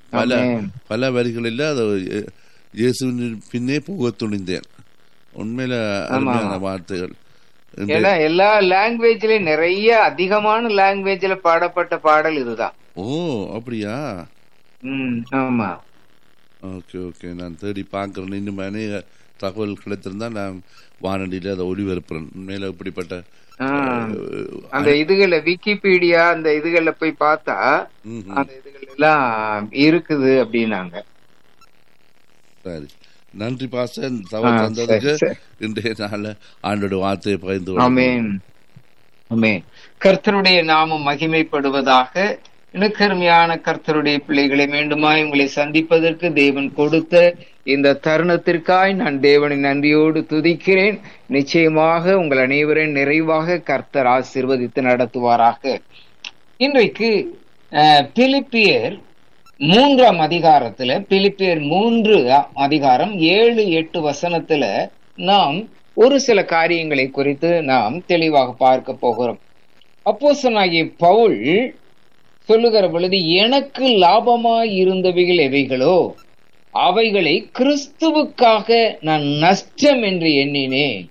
பல ஆமென். பல வரிகளில் அது இயே- இயேசுவின் பின்னே போக துணிந்தேன் உண்மையில அருமையான வார்த்தைகள் இந்த- ஏன்னா எல்லா லாங்குவேஜ்லயும் நிறைய அதிகமான லாங்குவேஜ்ல பாடப்பட்ட பாடல் இதுதான் ஓ அப்படியா ம் ஆமா ஓகே ஓகே நான் தேடி பார்க்குறேன் இன்னும் அநேக தகவல் கிடைத்திருந்தா நான் வானொலியில் அதை ஒளிபரப்புறேன் உண்மையில இப்படிப்பட்ட ஆ. அஹ், அந்த இதுகள்ல விக்கிபீடியா அந்த இதுகள்ல போய் பார்த்தா ம்ஹும். அந்த இதுகள் எல்லாம் இருக்குது அப்படின்னாங்க சரி நன்றி பாசன் ஆ, தகவல் தந்ததுக்கு சரி, சரி. இன்றைய நாள் ஆண்டோட வார்த்தையை பகிர்ந்து கொள்கிறேன். ஆமென் ஆமென் கர்த்தருடைய நாமம் மகிமைப்படுவதாக இனக்கருமையான கர்த்தருடைய பிள்ளைகளை மீண்டுமாய் உங்களை சந்திப்பதற்கு தேவன் கொடுத்த இந்த தருணத்திற்காய் நான் தேவனை நன்றியோடு துதிக்கிறேன் நிச்சயமாக உங்கள் அனைவரையும் நிறைவாக கர்த்தர் ஆசீர்வதித்து நடத்துவாராக இன்றைக்கு அஹ், பிலிப்பியர் மூன்றாம் அதிகாரத்துல பிலிப்பியர் மூன்று அதிகாரம் ஏழு எட்டு வசனத்துல நாம் ஒரு சில காரியங்களை குறித்து நாம் தெளிவாக பார்க்க போகிறோம் அப்போஸ்தலனாகிய பவுல் சொல்லுகிற பொழுது எனக்கு லாபமாய் இருந்தவைகள் எவைகளோ அவைகளை கிறிஸ்துவுக்காக நான் நஷ்டம் என்று எண்ணினேன்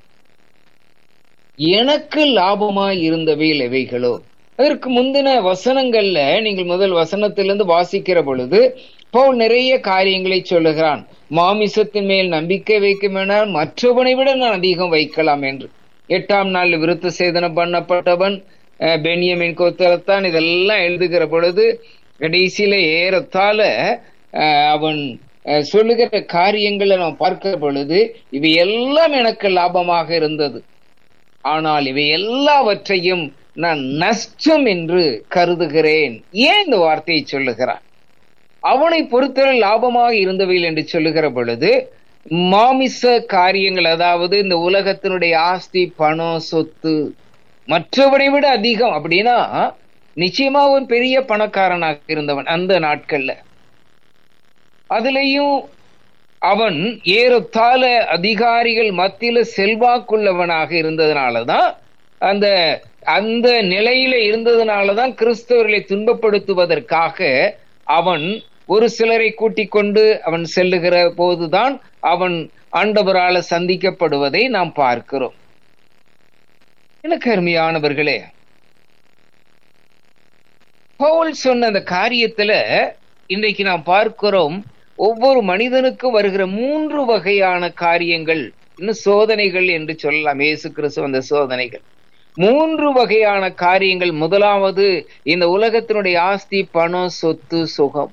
எனக்கு லாபமாய் இருந்தவைகள் எவைகளோ அதற்கு முந்தின வசனங்கள்ல நீங்கள் முதல் வசனத்திலிருந்து வாசிக்கிற பொழுது பவுல் நிறைய காரியங்களை சொல்லுகிறான் மாமிசத்தின் மேல் நம்பிக்கை வைக்குமெனால் மற்றவனை விட நான் அதிகம் வைக்கலாம் என்று எட்டாம் நாள் விருத்த சேதனம் பண்ணப்பட்டவன் அஹ், பென்யமின் கோத்தரத்தான் இதெல்லாம் எழுதுகிற பொழுது கடைசியில ஏறத்தால அஹ், அவன் அஹ், சொல்லுகிற காரியங்களை நாம் பார்க்கிற பொழுது இவை எல்லாம் எனக்கு லாபமாக இருந்தது ஆனால் இவை எல்லாவற்றையும் நான் நஷ்டம் என்று கருதுகிறேன் ஏன் இந்த வார்த்தையை சொல்லுகிறான் அவனை பொறுத்தவரை லாபமாக இருந்தவைகள் என்று சொல்லுகிற பொழுது மாமிச காரியங்கள் அதாவது இந்த உலகத்தினுடைய ஆஸ்தி பணம் சொத்து மற்றவரை விட அதிகம் அப்படின்னா நிச்சயமா ஒரு பெரிய பணக்காரனாக இருந்தவன் அந்த நாட்கள்ல அதுலயும் அவன் ஏறத்தாழ அதிகாரிகள் மத்தியில செல்வாக்குள்ளவனாக இருந்ததுனாலதான் அந்த அந்த நிலையில இருந்ததுனாலதான் கிறிஸ்தவர்களை துன்பப்படுத்துவதற்காக அவன் ஒரு சிலரை கூட்டிக் கொண்டு அவன் செல்லுகிற போதுதான் அவன் ஆண்டவரால சந்திக்கப்படுவதை நாம் பார்க்கிறோம் எனக்கு அருமையானவர்களே பவுல் சொன்ன அந்த காரியத்துல இன்றைக்கு நாம் பார்க்கிறோம் ஒவ்வொரு மனிதனுக்கும் வருகிற மூன்று வகையான காரியங்கள் இன்னும் சோதனைகள் என்று சொல்லலாம் இயேசு கிறிஸ்து அந்த சோதனைகள் மூன்று வகையான காரியங்கள் முதலாவது இந்த உலகத்தினுடைய ஆஸ்தி பணம் சொத்து சுகம்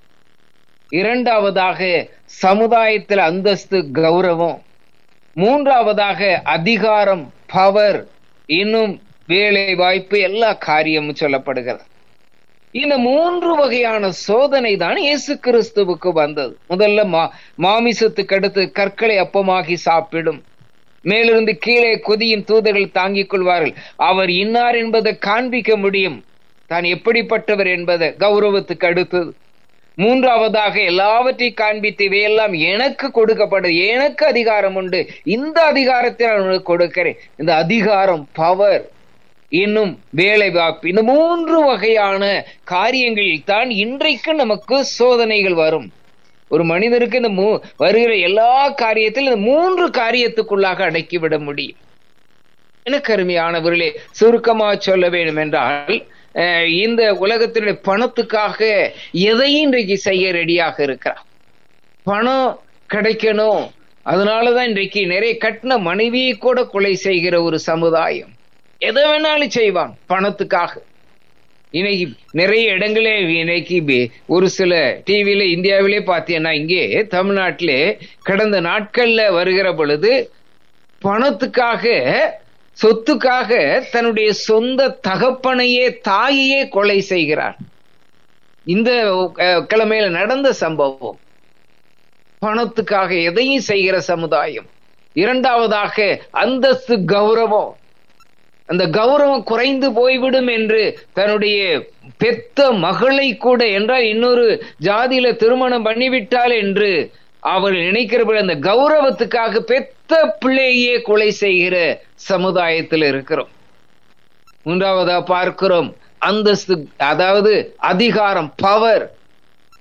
இரண்டாவதாக சமுதாயத்தில் அந்தஸ்து கௌரவம் மூன்றாவதாக அதிகாரம் பவர் இன்னும் வேலை வாய்ப்பு எல்லா காரியமும் சொல்லப்படுகிறது இந்த மூன்று வகையான சோதனை தான் இயேசு கிறிஸ்துவுக்கு வந்தது முதல்ல மா மாமிசத்துக்கு அடுத்து கற்களை அப்பமாகி சாப்பிடும் மேலிருந்து கீழே கொதியின் தூதர்கள் தாங்கிக் கொள்வார்கள் அவர் இன்னார் என்பதை காண்பிக்க முடியும் தான் எப்படிப்பட்டவர் என்பதை கௌரவத்துக்கு அடுத்தது மூன்றாவதாக எல்லாவற்றையும் காண்பித்து இவையெல்லாம் எனக்கு கொடுக்கப்பட்டது எனக்கு அதிகாரம் உண்டு இந்த அதிகாரத்தை நான் உனக்கு கொடுக்கிறேன் இந்த அதிகாரம் பவர் இன்னும் வேலை வாய்ப்பு இந்த மூன்று வகையான காரியங்களில் தான் இன்றைக்கு நமக்கு சோதனைகள் வரும் ஒரு மனிதனுக்கு இந்த மூ வருகிற எல்லா காரியத்திலும் இந்த மூன்று காரியத்துக்குள்ளாக அடக்கிவிட முடியும் எனக்கு அருமையானவர்களே சுருக்கமா சொல்ல வேண்டும் என்றால் அஹ், இந்த உலகத்தினுடைய பணத்துக்காக எதையும் இன்றைக்கு செய்ய ரெடியாக இருக்கிறான் பணம் கிடைக்கணும் அதனாலதான் இன்றைக்கு நிறைய கட்டின மனைவியை கூட கொலை செய்கிற ஒரு சமுதாயம் எதை வேணாலும் செய்வான் பணத்துக்காக இன்னைக்கு நிறைய இடங்களே இன்னைக்கு பி- ஒரு சில டிவியில இந்தியாவிலே பார்த்தீங்கன்னா இங்கே தமிழ்நாட்டிலே கடந்த நாட்கள்ல வருகிற பொழுது பணத்துக்காக சொத்துக்காக தன்னுடைய சொந்த தகப்பனையே தாயையே கொலை செய்கிறார் இந்த அஹ், கிழமையில நடந்த சம்பவம் பணத்துக்காக எதையும் செய்கிற சமுதாயம் இரண்டாவதாக அந்தஸ்து கௌரவம் அந்த கௌரவம் குறைந்து போய்விடும் என்று தன்னுடைய பெத்த மகளை கூட என்றால் இன்னொரு ஜாதியில திருமணம் பண்ணிவிட்டால் என்று அவர் நினைக்கிறபடி அந்த கௌரவத்துக்காக பெத்த பிள்ளையே கொலை செய்கிற சமுதாயத்தில் இருக்கிறோம் மூன்றாவதா பார்க்கிறோம் அந்தஸ்து அதாவது அதிகாரம் பவர்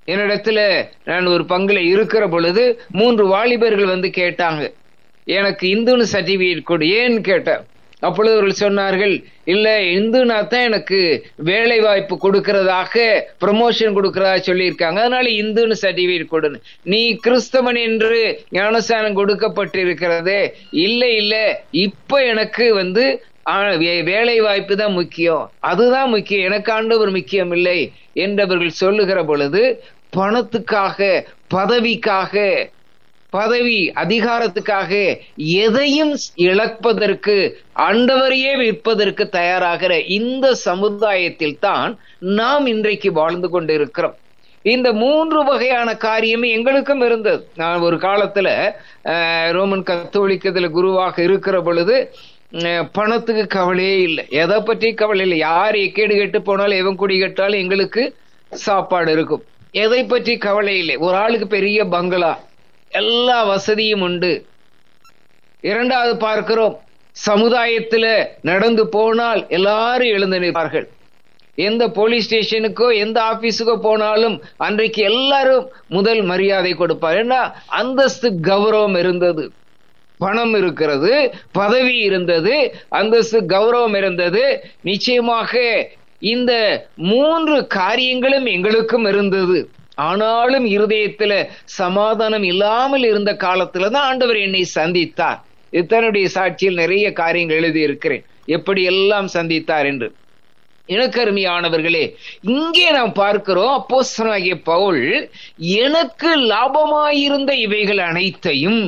என்னிடத்துல நான் ஒரு பங்குல இருக்கிற பொழுது மூன்று வாலிபர்கள் வந்து கேட்டாங்க எனக்கு இந்துன்னு சர்டிபிகேட் கொடு ஏன்னு கேட்டேன் அப்பொழுது அவர்கள் சொன்னார்கள் இல்ல இந்துனா தான் எனக்கு வேலை வாய்ப்பு கொடுக்கறதாக ப்ரமோஷன் கொடுக்கறதா சொல்லியிருக்காங்க அதனால இந்துன்னு சர்டிபிகேட் கொடுன்னு நீ கிறிஸ்தவன் என்று ஞானஸ்தானம் கொடுக்கப்பட்டிருக்கிறதே இல்ல இல்ல இப்ப எனக்கு வந்து வேலை வாய்ப்பு தான் முக்கியம் அதுதான் முக்கியம் எனக்கு ஆண்டவர் முக்கியம் இல்லை என்றவர்கள் சொல்லுகிற பொழுது பணத்துக்காக பதவிக்காக பதவி அதிகாரத்துக்காக எதையும் இழப்பதற்கு ஆண்டவரையே விற்பதற்கு தயாராகிற இந்த சமுதாயத்தில் தான் நாம் இன்றைக்கு வாழ்ந்து கொண்டிருக்கிறோம் இந்த மூன்று வகையான காரியமே எங்களுக்கும் இருந்தது நான் ஒரு காலத்துல ரோமன் கத்தோலிக்கத்துல குருவாக இருக்கிற பொழுது பணத்துக்கு கவலையே இல்லை எதை பற்றி கவலை இல்லை யார் எக்கேடு கெட்டு போனாலும் எவன் குடி கட்டாலும் எங்களுக்கு சாப்பாடு இருக்கும் எதை பற்றி கவலை இல்லை ஒரு ஆளுக்கு பெரிய பங்களா எல்லா வசதியும் உண்டு இரண்டாவது பார்க்கிறோம் சமுதாயத்துல நடந்து போனால் எல்லாரும் எழுந்து நிற்பார்கள் எந்த போலீஸ் ஸ்டேஷனுக்கோ எந்த ஆபீஸுக்கோ போனாலும் அன்றைக்கு எல்லாரும் முதல் மரியாதை கொடுப்பார் ஏன்னா அந்தஸ்து கௌரவம் இருந்தது பணம் இருக்கிறது பதவி இருந்தது அந்தஸ்து கௌரவம் இருந்தது நிச்சயமாக இந்த மூன்று காரியங்களும் எங்களுக்கும் இருந்தது ஆனாலும் இருதயத்துல சமாதானம் இல்லாமல் இருந்த காலத்துல தான் ஆண்டவர் என்னை சந்தித்தார் இத்தனுடைய சாட்சியில் நிறைய காரியங்கள் எழுதி இருக்கிறேன் எப்படி எல்லாம் சந்தித்தார் என்று இனக்கருமையானவர்களே இங்கே நாம் பார்க்கிறோம் அப்போஸ்தலனாகிய பவுல் எனக்கு லாபமாயிருந்த இவைகள் அனைத்தையும்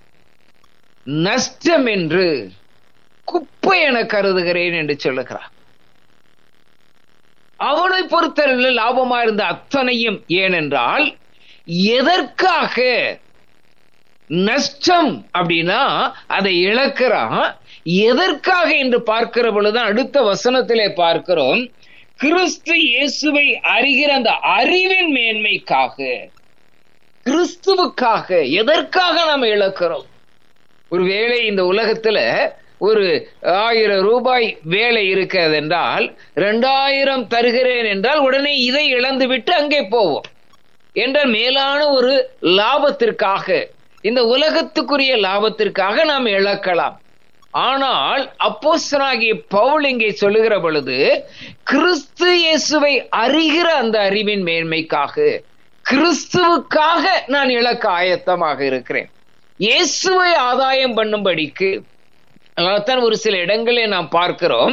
நஷ்டம் என்று குப்பை என கருதுகிறேன் என்று சொல்லுகிறார் அவனை பொறுத்தவரையில் லாபமா இருந்த அத்தனையும் ஏனென்றால் எதற்காக நஷ்டம் அப்படின்னா அதை இழக்கிறான் எதற்காக என்று பார்க்கிற பொழுதுதான் அடுத்த வசனத்திலே பார்க்கிறோம் கிறிஸ்து இயேசுவை அறிகிற அந்த அறிவின் மேன்மைக்காக கிறிஸ்துவுக்காக எதற்காக நாம் இழக்கிறோம் ஒருவேளை இந்த உலகத்துல ஒரு ஆயிரம் ரூபாய் வேலை இருக்கிறது என்றால் ரெண்டாயிரம் தருகிறேன் என்றால் உடனே இதை இழந்து விட்டு அங்கே போவோம் என்ற மேலான ஒரு லாபத்திற்காக இந்த உலகத்துக்குரிய லாபத்திற்காக நாம் இழக்கலாம் ஆனால் அப்போஸ்தனாகிய பவுல் இங்கே சொல்லுகிற பொழுது கிறிஸ்து இயேசுவை அறிகிற அந்த அறிவின் மேன்மைக்காக கிறிஸ்துவுக்காக நான் இழக்க ஆயத்தமாக இருக்கிறேன் இயேசுவை ஆதாயம் பண்ணும்படிக்கு அதான் ஒரு சில இடங்களே நாம் பார்க்கிறோம்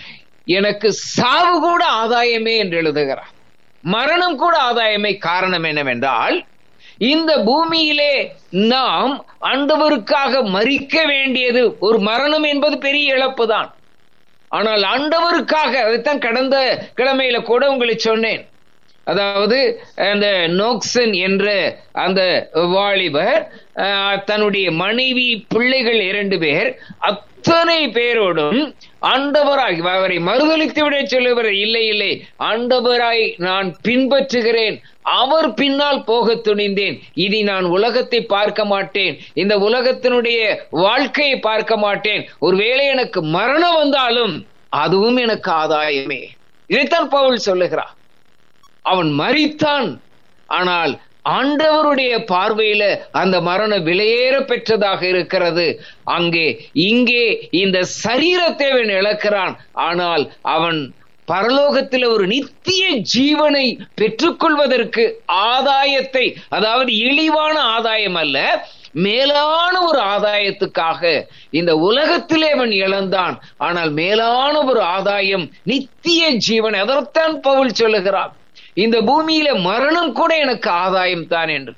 எனக்கு சாவு கூட ஆதாயமே என்று எழுதுகிறார் மரணம் கூட ஆதாயமே காரணம் என்னவென்றால் இந்த பூமியிலே நாம் ஆண்டவருக்காக மறிக்க வேண்டியது ஒரு மரணம் என்பது பெரிய இழப்பு தான் ஆனால் ஆண்டவருக்காக அதைத்தான் கடந்த கிழமையில கூட உங்களுக்கு சொன்னேன் அதாவது அந்த நோக்சன் என்ற அந்த வாலிபர் தன்னுடைய மனைவி பிள்ளைகள் இரண்டு பேர் அத்தனை பேரோடும் ஆண்டவராய் அவரை மறுதளித்து விட சொல்லுவர் இல்லை இல்லை ஆண்டவராய் நான் பின்பற்றுகிறேன் அவர் பின்னால் போக துணிந்தேன் இனி நான் உலகத்தை பார்க்க மாட்டேன் இந்த உலகத்தினுடைய வாழ்க்கையை பார்க்க மாட்டேன் ஒருவேளை எனக்கு மரணம் வந்தாலும் அதுவும் எனக்கு ஆதாயமே இதைத்தான் பவுல் சொல்லுகிறார் அவன் மறித்தான் ஆனால் ஆண்டவருடைய பார்வையில அந்த மரண விலையேற பெற்றதாக இருக்கிறது அங்கே இங்கே இந்த சரீரத்தை அவன் இழக்கிறான் ஆனால் அவன் பரலோகத்தில் ஒரு நித்திய ஜீவனை பெற்றுக்கொள்வதற்கு ஆதாயத்தை அதாவது இழிவான ஆதாயம் அல்ல மேலான ஒரு ஆதாயத்துக்காக இந்த உலகத்திலே அவன் இழந்தான் ஆனால் மேலான ஒரு ஆதாயம் நித்திய ஜீவன் அதற்கான் பவுல் சொல்லுகிறான் இந்த பூமியில மரணம் கூட எனக்கு ஆதாயம் தான் என்று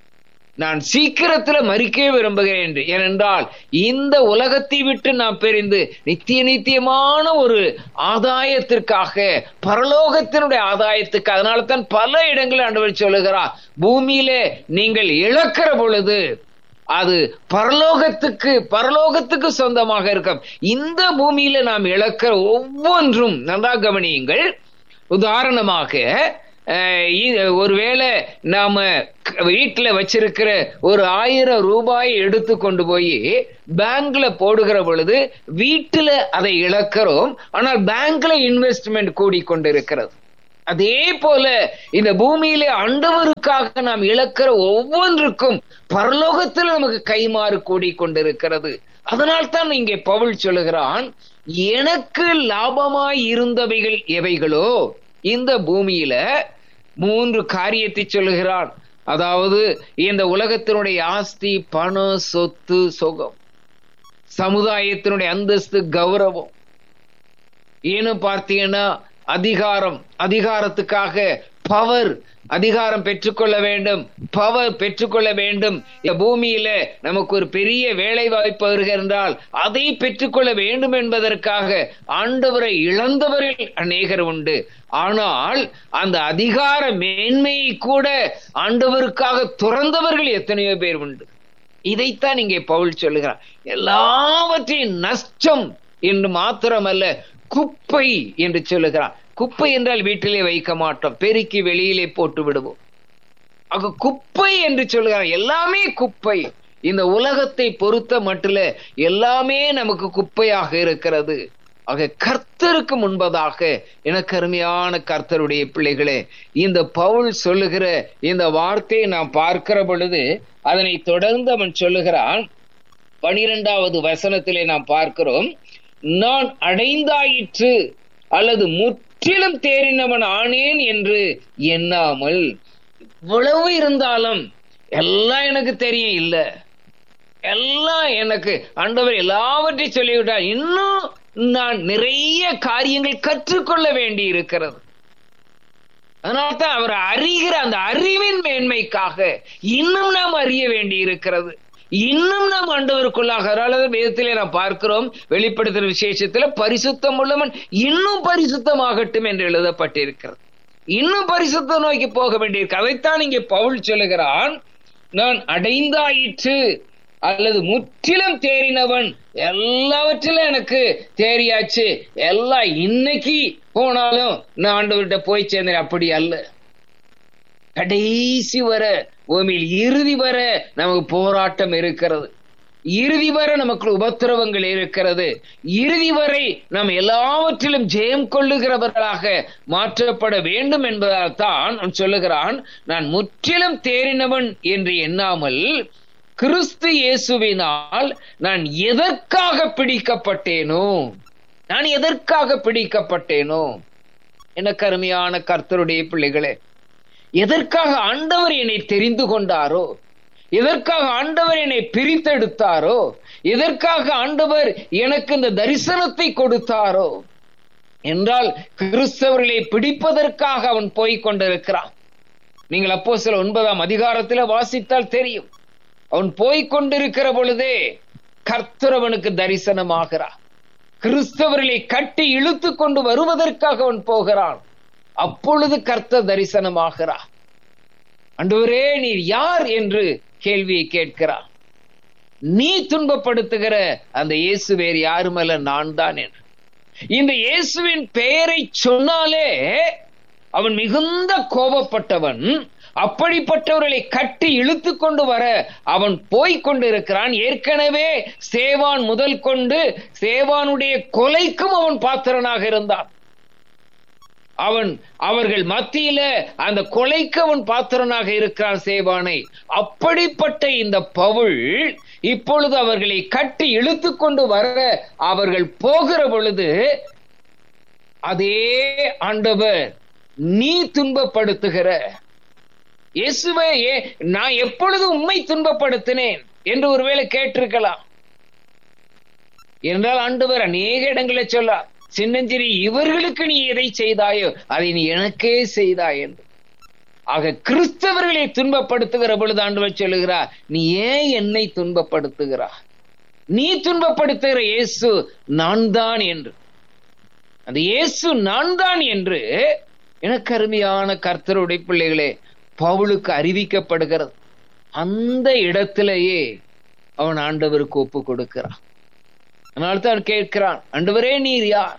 நான் சீக்கிரத்துல மறிக்கவே விரும்புகிறேன் என்று ஏனென்றால் இந்த உலகத்தை விட்டு நான் பிரிந்து நித்திய நித்தியமான ஒரு ஆதாயத்திற்காக பரலோகத்தினுடைய ஆதாயத்துக்கு அதனால தான் பல இடங்களில் ஆண்டவர் சொல்லுகிறார் பூமியில நீங்கள் இழக்கிற பொழுது அது பரலோகத்துக்கு பரலோகத்துக்கு சொந்தமாக இருக்கும் இந்த பூமியில நாம் இழக்கிற ஒவ்வொன்றும் நல்லா கவனியுங்கள் உதாரணமாக ஒருவேளை நாம வீட்டுல வச்சிருக்கிற ஒரு ஆயிரம் ரூபாயை எடுத்து கொண்டு போய் பேங்க்ல போடுகிற பொழுது வீட்டுல அதை இழக்கிறோம் ஆனால் பேங்க்ல இன்வெஸ்ட்மெண்ட் கூடிக்கொண்டிருக்கிறது அதே போல இந்த பூமியிலே ஆண்டவருக்காக நாம் இழக்கிற ஒவ்வொன்றுக்கும் பரலோகத்தில் நமக்கு கைமாறு கூடி கொண்டிருக்கிறது அதனால் தான் இங்கே பவுல் சொல்லுகிறான் எனக்கு லாபமாய் இருந்தவைகள் எவைகளோ இந்த பூமியில மூன்று காரியத்தை சொல்லுகிறான் அதாவது இந்த உலகத்தினுடைய ஆஸ்தி பணம் சொத்து சுகம் சமுதாயத்தினுடைய அந்தஸ்து கௌரவம் ஏன்னு பார்த்தீங்கன்னா அதிகாரம் அதிகாரத்துக்காக பவர் அதிகாரம் பெற்றுக்கொள்ள வேண்டும் பவர் பெற்றுக்கொள்ள வேண்டும் இந்த பூமியில நமக்கு ஒரு பெரிய வேலை வாய்ப்பு வருகின்றால் அதை பெற்றுக்கொள்ள வேண்டும் என்பதற்காக ஆண்டவரை இழந்தவர்கள் அநேகர் உண்டு ஆனால் அந்த அதிகார மேன்மையை கூட ஆண்டவருக்காக துறந்தவர்கள் எத்தனையோ பேர் உண்டு இதைத்தான் இங்கே பவுல் சொல்லுகிறார் எல்லாவற்றையும் நஷ்டம் என்று மாத்திரமல்ல குப்பை என்று சொல்லுகிறான் குப்பை என்றால் வீட்டிலே வைக்க மாட்டோம் பெருக்கி வெளியிலே போட்டு விடுவோம் ஆக குப்பை என்று சொல்லுகிறான் எல்லாமே குப்பை இந்த உலகத்தை பொறுத்த மட்டில் எல்லாமே நமக்கு குப்பையாக இருக்கிறது ஆக கர்த்தருக்கு முன்பதாக எனக்கு அருமையான கர்த்தருடைய பிள்ளைகளே இந்த பவுல் சொல்லுகிற இந்த வார்த்தையை நாம் பார்க்கிற பொழுது அதனை தொடர்ந்து அவன் சொல்லுகிறான் பனிரெண்டாவது வசனத்திலே நாம் பார்க்கிறோம் நான் அடைந்தாயிற்று அல்லது முற்றிலும் தேறினவன் ஆனேன் என்று எண்ணாமல் இவ்வளவு இருந்தாலும் எல்லாம் எனக்கு தெரியும் இல்ல எல்லாம் எனக்கு ஆண்டவர் எல்லாவற்றையும் சொல்லிவிட்டார் இன்னும் நான் நிறைய காரியங்கள் கற்றுக்கொள்ள வேண்டி இருக்கிறது அதனால்தான் அவர் அறிகிற அந்த அறிவின் மேன்மைக்காக இன்னும் நாம் அறிய வேண்டி இருக்கிறது இன்னும் நாம் ஆண்டவருக்குள்ளாக அதாவது வேதத்திலே நாம் பார்க்கிறோம் வெளிப்படுத்துற விசேஷத்துல பரிசுத்தம் உள்ளவன் இன்னும் பரிசுத்தமாகட்டும் என்று எழுதப்பட்டிருக்கிறது இன்னும் பரிசுத்த நோக்கி போக வேண்டியிருக்கு அதைத்தான் இங்கே பவுல் சொல்லுகிறான் நான் அடைந்தாயிற்று அல்லது முற்றிலும் தேறினவன் எல்லாவற்றிலும் எனக்கு தேறியாச்சு எல்லாம் இன்னைக்கு போனாலும் நான் ஆண்டவர்கிட்ட போய் சேர்ந்தேன் அப்படி அல்ல கடைசி வர பூமியில் இறுதி வர நமக்கு போராட்டம் இருக்கிறது இறுதி வரை நமக்கு உபத்திரவங்கள் இருக்கிறது இறுதி வரை நாம் எல்லாவற்றிலும் ஜெயம் கொள்ளுகிறவர்களாக மாற்றப்பட வேண்டும் என்பதால் தான் சொல்லுகிறான் நான் முற்றிலும் தேறினவன் என்று எண்ணாமல் கிறிஸ்து இயேசுவினால் நான் எதற்காக பிடிக்கப்பட்டேனோ நான் எதற்காக பிடிக்கப்பட்டேனோ எனக்கு அருமையான கர்த்தருடைய பிள்ளைகளே எதற்காக ஆண்டவர் என்னை தெரிந்து கொண்டாரோ எதற்காக ஆண்டவர் என்னை பிரித்தெடுத்தாரோ எதற்காக ஆண்டவர் எனக்கு இந்த தரிசனத்தை கொடுத்தாரோ என்றால் கிறிஸ்தவர்களை பிடிப்பதற்காக அவன் போய்க் கொண்டிருக்கிறான் நீங்கள் அப்போ சில ஒன்பதாம் அதிகாரத்தில் வாசித்தால் தெரியும் அவன் போய்க் கொண்டிருக்கிற பொழுதே கர்த்தரவனுக்கு தரிசனமாகிறான் கிறிஸ்தவர்களை கட்டி இழுத்து கொண்டு வருவதற்காக அவன் போகிறான் அப்பொழுது கர்த்தர் தரிசனமாகிறார் அன்றுவரே நீர் யார் என்று கேள்வியை கேட்கிறார் நீ துன்பப்படுத்துகிற அந்த இயேசு வேறு யாருமல்ல நான் தான் என்று இந்த இயேசுவின் பெயரை சொன்னாலே அவன் மிகுந்த கோபப்பட்டவன் அப்படிப்பட்டவர்களை கட்டி இழுத்து கொண்டு வர அவன் போய்க் கொண்டிருக்கிறான் ஏற்கனவே சேவான் முதல் கொண்டு சேவானுடைய கொலைக்கும் அவன் பாத்திரனாக இருந்தான் அவன் அவர்கள் மத்தியில அந்த கொலைக்கு அவன் பாத்திரனாக இருக்கிறான் சேவானை அப்படிப்பட்ட இந்த பவுல் இப்பொழுது அவர்களை கட்டி இழுத்து கொண்டு வர அவர்கள் போகிற பொழுது அதே ஆண்டவர் நீ துன்பப்படுத்துகிற இயேசுவே நான் எப்பொழுது உண்மை துன்பப்படுத்தினேன் என்று ஒருவேளை கேட்டிருக்கலாம் என்றால் ஆண்டவர் அநேக இடங்களை சொல்ல சின்னஞ்சிறி இவர்களுக்கு நீ எதை செய்தாயோ அதை நீ எனக்கே செய்தாய் என்று ஆக கிறிஸ்தவர்களை துன்பப்படுத்துகிற பொழுது ஆண்டவர் சொல்லுகிறார் நீ ஏன் என்னை துன்பப்படுத்துகிறா நீ துன்பப்படுத்துகிற இயேசு நான் தான் என்று அந்த இயேசு நான் தான் என்று எனக்கு அருமையான கர்த்தருடைய பிள்ளைகளே பவுலுக்கு அறிவிக்கப்படுகிறது அந்த இடத்திலேயே அவன் ஆண்டவருக்கு ஒப்பு கொடுக்கிறான் அதனால்தான் கேட்கிறான் ஆண்டவரே நீர் யார்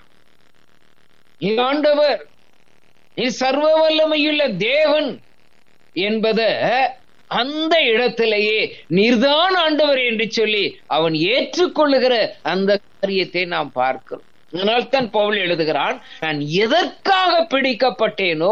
நீ ஆண்டவர் நீ சர்வ வல்லமையுள்ள தேவன் என்பத அந்த இடத்திலேயே நீர்தான் ஆண்டவர் என்று சொல்லி அவன் ஏற்றுக்கொள்ளுகிற அந்த காரியத்தை நாம் பார்க்கிறோம் அதனால் தான் பவுல் எழுதுகிறான் நான் எதற்காக பிடிக்கப்பட்டேனோ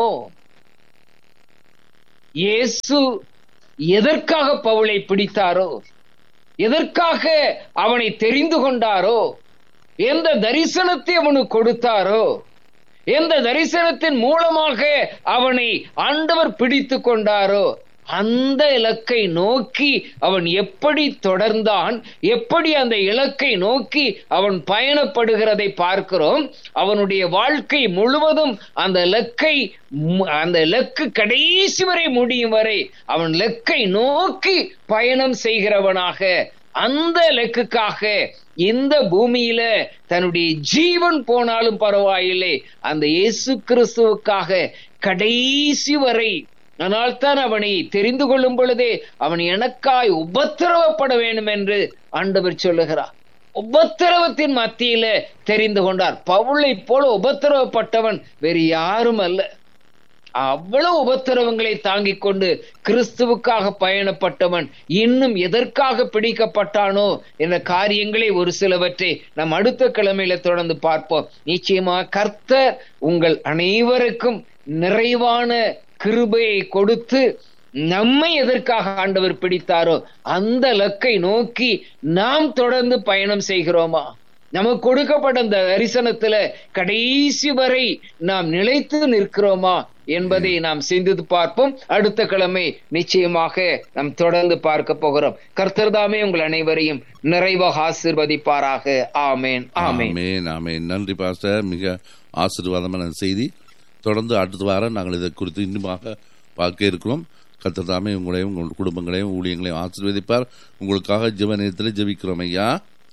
இயேசு எதற்காக பவுலை பிடித்தாரோ எதற்காக அவனை தெரிந்து கொண்டாரோ எந்த தரிசனத்தை அவனுக்கு கொடுத்தாரோ எந்த தரிசனத்தின் மூலமாக அவனை ஆண்டவர் பிடித்து கொண்டாரோ அந்த இலக்கை நோக்கி அவன் எப்படி தொடர்ந்தான் எப்படி அந்த இலக்கை நோக்கி அவன் பயணப்படுகிறதை பார்க்கிறோம் அவனுடைய வாழ்க்கை முழுவதும் அந்த இலக்கை மு- அந்த இலக்கு கடைசி வரை முடியும் வரை அவன் இலக்கை நோக்கி பயணம் செய்கிறவனாக அந்த இலக்குக்காக இந்த பூமியில தன்னுடைய ஜீவன் போனாலும் பரவாயில்லை அந்த இயேசு கிறிஸ்துவுக்காக கடைசி வரை அதனால்தான் அவனை தெரிந்து கொள்ளும் பொழுதே அவன் எனக்காய் உபத்திரவப்பட வேண்டும் என்று ஆண்டவர் சொல்லுகிறார் உபத்திரவத்தின் மத்தியில தெரிந்து கொண்டார் பவுளை போல உபத்திரவப்பட்டவன் வேறு யாரும் அல்ல அவ்வளவு உபத்திரவங்களை தாங்கிக் கொண்டு கிறிஸ்துவுக்காக பயணப்பட்டவன் இன்னும் எதற்காக பிடிக்கப்பட்டானோ என்ற காரியங்களை ஒரு சிலவற்றை நாம் அடுத்த கிழமையில தொடர்ந்து பார்ப்போம் நிச்சயமா கர்த்தர் உங்கள் அனைவருக்கும் நிறைவான கிருபையை கொடுத்து நம்மை எதற்காக ஆண்டவர் பிடித்தாரோ அந்த இலக்கை நோக்கி நாம் தொடர்ந்து பயணம் செய்கிறோமா நமக்கு கொடுக்கப்பட்ட அந்த தரிசனத்துல கடைசி வரை நாம் நிலைத்து நிற்கிறோமா என்பதை நாம் சிந்தித்து பார்ப்போம் அடுத்த கிழமை நிச்சயமாக நாம் தொடர்ந்து பார்க்க போகிறோம் கர்த்தர்தாமே உங்கள் அனைவரையும் நிறைவாக ஆசீர்வதிப்பாராக ஆமேன் ஆமேன் ஆமேன் ஆமேன் நன்றி பாஸ்டர் மிக ஆசீர்வாதமான செய்தி தொடர்ந்து அடுத்த வாரம் நாங்கள் இதை குறித்து இன்னுமாக பார்க்க இருக்கிறோம் கர்த்தர் தாமே உங்களையும் உங்கள் குடும்பங்களையும் ஊழியங்களையும் ஆசீர்வதிப்பார் உங்களுக்காக ஜெப நேரத்தில் ஜெபிக்கிறோம் ஐயா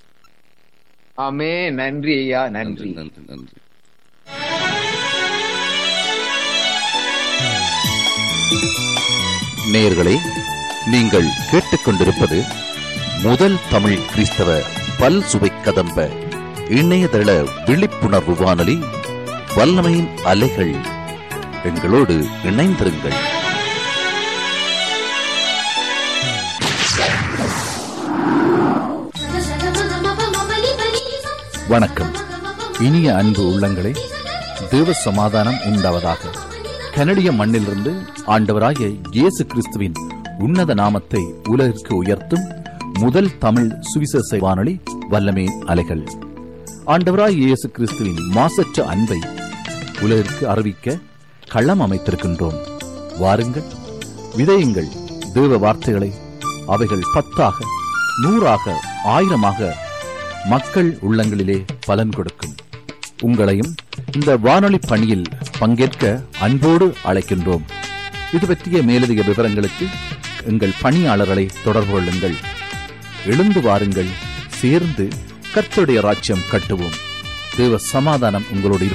ஆமேன் நன்றி ஐயா நன்றி நன்றி நன்றி நேயர்களே நீங்கள் கேட்டுக்கொண்டிருப்பது முதல் தமிழ் கிறிஸ்தவ பல் சுவை கதம்ப இணையதள விழிப்புணர்வு வானொலி வல்லமையின் அலைகள் எங்களோடு இணைந்திருங்கள் வணக்கம் இனிய அன்பு உள்ளங்களே தேவ சமாதானம் உண்டாவதாக கனடிய மண்ணிலிருந்து ஆண்டவராகிய இயேசு கிறிஸ்துவின் உன்னத நாமத்தை உலகிற்கு உயர்த்தும் முதல் தமிழ் சுவிசேஷ வானொலி வல்லமே அலைகள் ஆண்டவராகிய இயேசு கிறிஸ்துவின் மாசற்ற அன்பை உலகிற்கு அறிவிக்க களம் அமைத்திருக்கின்றோம் வாருங்கள் விதையுங்கள் தேவ வார்த்தைகளை அவைகள் பத்தாக நூறாக ஆயிரமாக மக்கள் உள்ளங்களிலே பலன் கொடுக்கும் உங்களையும் இந்த வானொலி பணியில் பங்கேற்க அன்போடு அழைக்கின்றோம் இது பற்றிய மேலதிக விவரங்களுக்கு எங்கள் பணியாளர்களை தொடர்பு கொள்ளுங்கள் எழுந்து வாருங்கள் சேர்ந்து கர்த்தருடைய ராஜ்யம் கட்டுவோம் தேவ சமாதானம் உங்களோடு